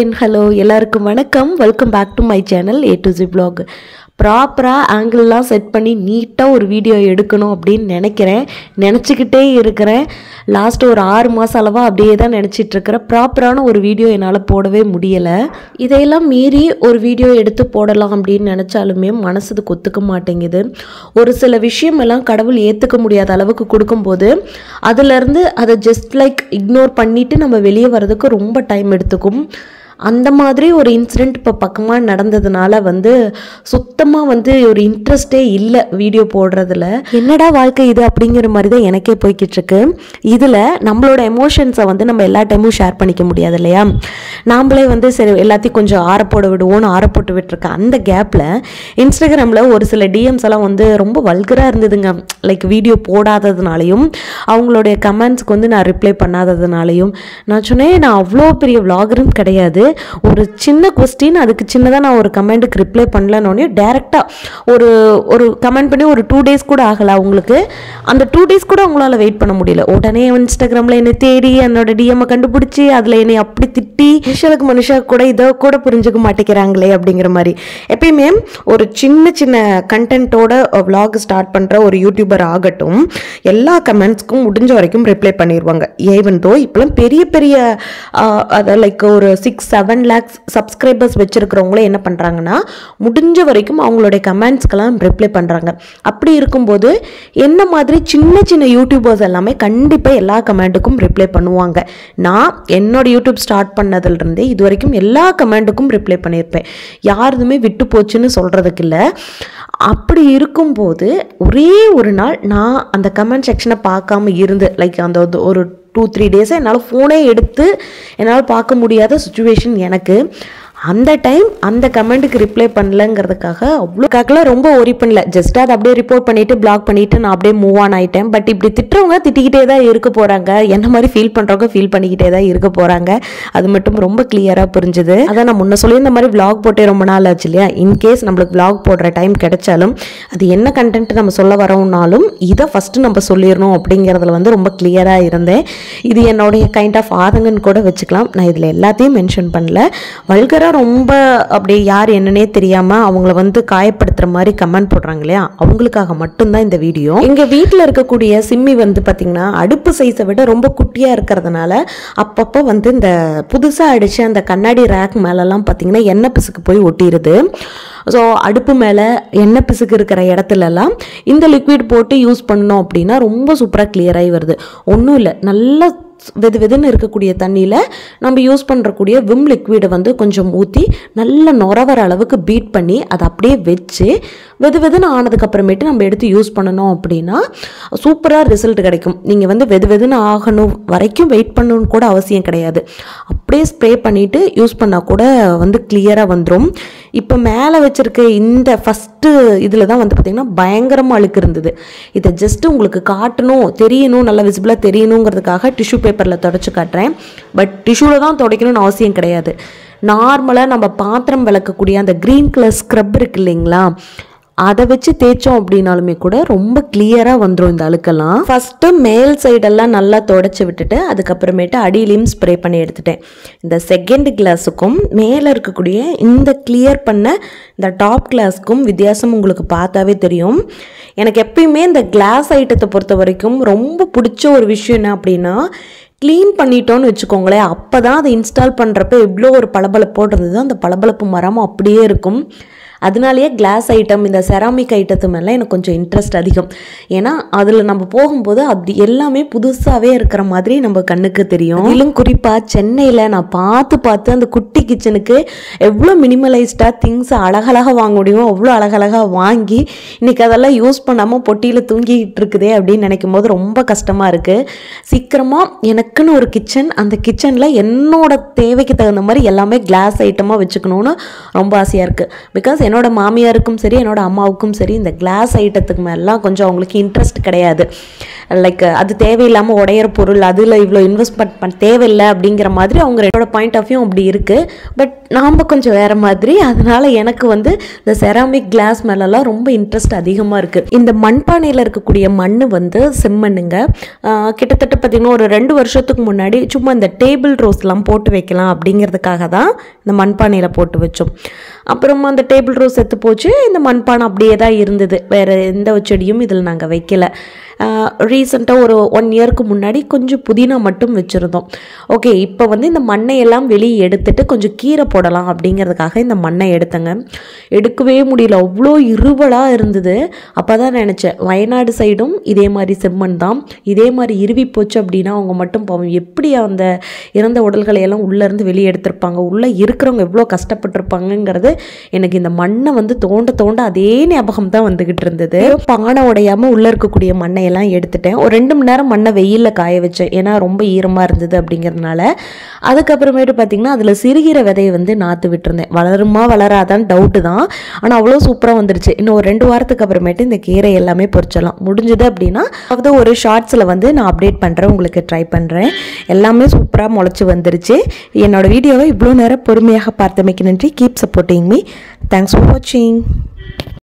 and hello எல்லாருக்கும் வணக்கம் welcome back to my channel A to Z vlog ப்ராப்பராக ஆங்கிள்லாம் set பண்ணி நீட்டாக ஒரு வீடியோ எடுக்கணும் அப்படின்னு நினைக்கிறேன் நினச்சிக்கிட்டே இருக்கிறேன் லாஸ்ட் ஒரு ஆறு மாதம் அளவாக அப்படியே தான் நினச்சிட்டு இருக்கிறேன் ப்ராப்பரான ஒரு வீடியோ என்னால் போடவே முடியலை இதையெல்லாம் மீறி ஒரு வீடியோ எடுத்து போடலாம் அப்படின்னு நினச்சாலுமே மனசுக்கு ஒத்துக்க மாட்டேங்குது ஒரு சில விஷயமெல்லாம் கடவுள் ஏற்றுக்க முடியாத அளவுக்கு கொடுக்கும்போது அதுலேருந்து அதை ஜஸ்ட் லைக் இக்னோர் பண்ணிவிட்டு நம்ம வெளியே வர்றதுக்கு ரொம்ப டைம் எடுத்துக்கும் அந்த மாதிரி ஒரு இன்சிடெண்ட் இப்போ பக்கமாக நடந்ததுனால வந்து சுத்தமாக வந்து ஒரு இன்ட்ரெஸ்டே இல்லை வீடியோ போடுறதுல என்னடா வாழ்க்கை இது அப்படிங்கிற மாதிரி தான் எனக்கே போய்கிட்டு இருக்கு இதில் நம்மளோட எமோஷன்ஸை வந்து நம்ம எல்லா டைமும் ஷேர் பண்ணிக்க முடியாது இல்லையா நாமளே வந்து சரி எல்லாத்தையும் கொஞ்சம் ஆறப்போட விடுவோம்னு ஆறப்போட்டு விட்டுருக்க அந்த கேப்பில் இன்ஸ்டாகிராமில் ஒரு சில டிஎம்ஸ் எல்லாம் வந்து ரொம்ப வல்கராக இருந்ததுங்க லைக் வீடியோ போடாததுனாலையும் அவங்களுடைய கமெண்ட்ஸ்க்கு வந்து நான் ரிப்ளை பண்ணாததுனாலையும் நான் சொன்னேன் நான் அவ்வளோ பெரிய விளாகரும் கிடையாது ஒரு சின்ன கொஸ்டின் அதுக்கு சின்னதாக நான் ஒரு கமெண்ட்டுக்கு ரிப்ளை பண்ணலன்னொடனே டேரெக்டாக ஒரு ஒரு கமெண்ட் பண்ணி ஒரு டூ டேஸ் கூட ஆகலை அவங்களுக்கு அந்த டூ டேஸ் கூட அவங்களால வெயிட் பண்ண முடியல உடனே இன்ஸ்டாகிராமில் என்னை தேடி என்னோட டிஎம்மை கண்டுபிடிச்சி அதில் என்னை அப்படி திட்டி மனுஷனுக்கு மனுஷா கூட இதை கூட புரிஞ்சுக்க மாட்டேங்கிறாங்களே அப்படிங்கிற மாதிரி எப்பயுமே ஒரு சின்ன சின்ன கண்டென்ட்டோட vlog ஸ்டார்ட் பண்ணுற ஒரு யூடியூபர் ஆகட்டும் எல்லா கமெண்ட்ஸ்க்கும் முடிஞ்ச வரைக்கும் ரிப்ளை பண்ணிடுவாங்க ஏவன் தோ இப்போலாம் பெரிய பெரிய ஆஹ், அதை லைக் ஒரு சிக்ஸ் செவன் லேக்ஸ் சப்ஸ்கிரைபர்ஸ் வச்சுருக்கிறவங்களே என்ன பண்ணுறாங்கன்னா முடிஞ்ச வரைக்கும் அவங்களுடைய கமெண்ட்ஸ்க்கெல்லாம் ரிப்ளை பண்ணுறாங்க அப்படி இருக்கும்போது என்ன மாதிரி சின்ன சின்ன யூடியூபர்ஸ் எல்லாமே கண்டிப்பாக எல்லா கமெண்ட்டுக்கும் ரிப்ளை பண்ணுவாங்க நான் என்னோட யூடியூப் ஸ்டார்ட் பண்ணதுலேருந்தே இது வரைக்கும் எல்லா கமெண்ட்டுக்கும் ரிப்ளை பண்ணியிருப்பேன் யாருதுமே விட்டு போச்சுன்னு சொல்கிறதுக்கு இல்லை அப்படி இருக்கும்போது ஒரே ஒரு நாள் நான் அந்த கமெண்ட் செக்ஷனை பார்க்காம இருந்து லைக் அந்த ஒரு- ஒரு டூ த்ரீ டேஸாக என்னால் ஃபோனே எடுத்து என்னால் பார்க்க முடியாத சுச்சுவேஷன் எனக்கு அந்த டைம் அந்த கமெண்ட்டுக்கு ரிப்ளை பண்ணலங்கிறதுக்காக அவ்வளோக்காக்கெல்லாம் ரொம்ப ஒரி பண்ணல ஜஸ்ட் அதை அப்படியே ரிப்போர்ட் பண்ணிட்டு பிளாக் பண்ணிட்டு நான் அப்படியே மூவ் ஆன் ஆயிட்டேன் பட் இப்படி திட்டுறவங்க திட்டிக்கிட்டே தான் இருக்க போறாங்க என்ன மாதிரி ஃபீல் பண்றவங்க ஃபீல் பண்ணிக்கிட்டே தான் இருக்க போறாங்க அது மட்டும் ரொம்ப கிளியரா புரிஞ்சுது அதான் நான் முன்ன சொல்லி இந்த மாதிரி vlog போட்டே ரொம்ப நாள் ஆச்சு இல்லையா இன்கேஸ் நம்மளுக்கு vlog போடுற டைம் கிடைச்சாலும் அது என்ன கண்டென்ட் நம்ம சொல்ல வரோம்னாலும் இதை ஃபர்ஸ்ட் நம்ம சொல்லிடணும் அப்படிங்கிறதுல வந்து ரொம்ப கிளியரா இருந்தேன் இது என்னுடைய கைண்ட் ஆஃப் ஆதங்கன்னு கூட வச்சுக்கலாம் நான் இதில் எல்லாத்தையும் மென்ஷன் பண்ணல வல்கரா ரொம்ப அப்படியே யார் என்னன்னே தெரியாம அவங்கள வந்து காயப்படுத்துற மாதிரி கமெண்ட் போடுறாங்க இல்லையா அவங்களுக்காக மட்டும்தான் இந்த வீடியோ எங்க வீட்டில் இருக்கக்கூடிய சிம்மி வந்து பாத்தீங்கன்னா அடுப்பு சைஸை விட ரொம்ப குட்டியா இருக்கிறதுனால அப்பப்போ வந்து இந்த புதுசா அடிச்ச அந்த கண்ணாடி ரேக் மேலெல்லாம் பாத்தீங்கன்னா எண்ணெய் பிசுக்கு போய் ஒட்டிடுது ஸோ அடுப்பு மேலே எண்ணெய் பிசுக்கு இருக்கிற இடத்துலலாம் இந்த லிக்விட் போட்டு யூஸ் பண்ணோம் அப்படின்னா ரொம்ப சூப்பராக clear ஆகி வருது ஒன்றும் இல்லை நல்லா வெது வெதுன்னு இருக்கக்கூடிய தண்ணியில் நம்ம யூஸ் பண்ணுறக்கூடிய விம் லிக்விடை வந்து கொஞ்சம் ஊற்றி நல்ல நுரவர அளவுக்கு பீட் பண்ணி அதை அப்படியே வச்சு வெது வெதுன்னு ஆனதுக்கப்புறமேட்டு நம்ம எடுத்து யூஸ் பண்ணணும் அப்படின்னா சூப்பராக ரிசல்ட் கிடைக்கும் நீங்கள் வந்து வெது வெதுன்னு ஆகணும் வரைக்கும் வெயிட் பண்ணணும்னு கூட அவசியம் கிடையாது அப்படியே ஸ்ப்ரே பண்ணிவிட்டு யூஸ் பண்ணால் கூட வந்து கிளியராக வந்துடும் இப்போ மேலே வச்சிருக்க இந்த ஃபஸ்ட்டு இதில் தான் வந்து பார்த்திங்கன்னா பயங்கரமாக அழுக்கு இருந்தது இதை ஜஸ்ட் உங்களுக்கு காட்டணும் தெரியணும் நல்லா விசிபிளாக தெரியணுங்கிறதுக்காக டிஷ்யூ பேப்பரில் தொடச்சி காட்டுறேன் பட் டிஷ்யூவில் தான் துடைக்கணும்னு அவசியம் கிடையாது நார்மலாக நம்ம பாத்திரம் விளக்கக்கூடிய அந்த க்ரீன் கலர் ஸ்க்ரப் இருக்கு இல்லைங்களா அதை வச்சு தேய்ச்சோம் அப்படின்னாலுமே கூட ரொம்ப கிளியராக வந்துடும் இந்த அழுக்கெல்லாம் ஃபஸ்ட்டு மேல் சைடெல்லாம் நல்லா தொடச்சி விட்டுட்டு அதுக்கப்புறமேட்டு அடியிலையும் ஸ்ப்ரே பண்ணி எடுத்துட்டேன் இந்த செகண்ட் கிளாஸுக்கும் மேலே இருக்கக்கூடிய இந்த கிளியர் பண்ண இந்த டாப் கிளாஸ்க்கும் வித்தியாசம் உங்களுக்கு பார்த்தாவே தெரியும் எனக்கு எப்பயுமே இந்த கிளாஸ் ஐட்டத்தை பொறுத்த வரைக்கும் ரொம்ப பிடிச்ச ஒரு விஷயம் என்ன அப்படின்னா க்ளீன் பண்ணிட்டோன்னு வச்சுக்கோங்களேன் அப்போ தான் அதை இன்ஸ்டால் பண்ணுறப்ப எவ்வளோ ஒரு பளபளப்போடு இருந்தது அந்த பளபளப்பு மரமும் அப்படியே இருக்கும் அதனாலேயே கிளாஸ் ஐட்டம் இந்த செராமிக் ஐட்டத்து மேலே எனக்கு கொஞ்சம் இன்ட்ரெஸ்ட் அதிகம் ஏன்னா அதில் நம்ம போகும்போது அப்படி எல்லாமே புதுசாகவே இருக்கிற மாதிரி நம்ம கண்ணுக்கு தெரியும் இதிலும் குறிப்பாக சென்னையில் நான் பார்த்து பார்த்து அந்த குட்டி கிச்சனுக்கு எவ்வளோ மினிமலைஸ்டாக திங்ஸ் அழகழகாக வாங்க முடியுமோ அவ்வளோ அழகழகாக வாங்கி இன்னைக்கு அதெல்லாம் யூஸ் பண்ணாமல் பொட்டியில் தூங்கிட்டு இருக்குதே அப்படின்னு நினைக்கும் போது ரொம்ப கஷ்டமாக இருக்குது சீக்கிரமாக எனக்குன்னு ஒரு கிச்சன் அந்த கிச்சனில் என்னோட தேவைக்கு தகுந்த மாதிரி எல்லாமே கிளாஸ் ஐட்டமாக வச்சுக்கணும்னு ரொம்ப ஆசையாக இருக்குது பிகாஸ் என்னோட மாமியாருக்கும் சரி என்னோட அம்மாவுக்கும் சரி இந்த கிளாஸ் ஐட்டத்துக்கு மேலாம் கொஞ்சம் அவங்களுக்கு இன்ட்ரெஸ்ட் கிடையாது லைக் அது தேவையில்லாமல் உடையிற பொருள் அதில் இவ்வளோ இன்வெஸ்ட்மெண்ட் பண்ண தேவையில்லை அப்படிங்கிற மாதிரி அவங்க ரெண்டோட பாயிண்ட் ஆஃப் வியூ அப்படி இருக்குது பட் நாம் கொஞ்சம் வேறு மாதிரி அதனால எனக்கு வந்து இந்த செராமிக் கிளாஸ் மேலெல்லாம் ரொம்ப இன்ட்ரெஸ்ட் அதிகமாக இருக்குது இந்த மண்பானையில் இருக்கக்கூடிய மண் வந்து செம்மண்ணுங்க ஆஹ் கிட்டத்தட்ட பார்த்திங்கன்னா ஒரு ரெண்டு வருஷத்துக்கு முன்னாடி சும்மா இந்த டேபிள் ரோஸ்லாம் போட்டு வைக்கலாம் அப்படிங்கிறதுக்காக தான் இந்த மண்பானையில் போட்டு வச்சோம் அப்புறமா அந்த டேபிள் ரோஸ் செத்து போச்சு இந்த மண்பானை அப்படியே தான் இருந்தது வேறு எந்த செடியும் இதில் நாங்கள் வைக்கல ரீசெண்டாக ஒரு ஒன் இயருக்கு முன்னாடி கொஞ்சம் புதினா மட்டும் வச்சுருந்தோம் ஓகே இப்போ வந்து இந்த மண்ணை எல்லாம் வெளியே எடுத்துட்டு கொஞ்சம் கீரை போடலாம் அப்படிங்கிறதுக்காக இந்த மண்ணை எடுத்தேங்க எடுக்கவே முடியல அவ்வளோ இருவலாக இருந்தது அப்போ தான் நினச்சேன் வயநாடு சைடும் இதே மாதிரி செம்மண் தான் இதே மாதிரி இருவி போச்சு அப்படின்னா அவங்க மட்டும் பாவம் எப்படி அந்த இறந்த உடல்களை எல்லாம் உள்ளேருந்து வெளியே எடுத்திருப்பாங்க உள்ளே இருக்கிறவங்க எவ்வளோ கஷ்டப்பட்டிருப்பாங்கங்கிறது எனக்கு இந்த மண்ணை வந்து தோண்ட தோண்ட அதே ஞாபகம் தான் வந்துக்கிட்டு இருந்தது பானை உடையாமல் உள்ளே இருக்கக்கூடிய மண்ணை எல்லாம் எடுத்துட்டேன் ஒரு ரெண்டு மணி நேரம் மண்ணை வெயிலில் காய வச்சேன் ஏன்னா ரொம்ப ஈரமாக இருந்தது அப்படிங்கிறதுனால அதுக்கப்புறமேட்டு பார்த்திங்கன்னா அதில் சிறுகீரை விதையை வந்து நாற்று விட்டுருந்தேன் வளருமா வளராதான்னு டவுட்டு தான் ஆனால் அவ்வளோ சூப்பராக வந்துருச்சு இன்னும் ஒரு ரெண்டு வாரத்துக்கு அப்புறமேட்டு இந்த கீரை எல்லாமே பொறிச்சிடலாம் முடிஞ்சது அப்படின்னா அதாவது ஒரு ஷார்ட்ஸில் வந்து நான் அப்டேட் பண்ணுறேன் உங்களுக்கு ட்ரை பண்ணுறேன் எல்லாமே சூப்பராக முளைச்சி வந்துருச்சு என்னோட வீடியோவை இவ்வளோ நேரம் பொறுமையாக பார்த்தமைக்கு நன்றி keep supporting me thanks for வாட்சிங்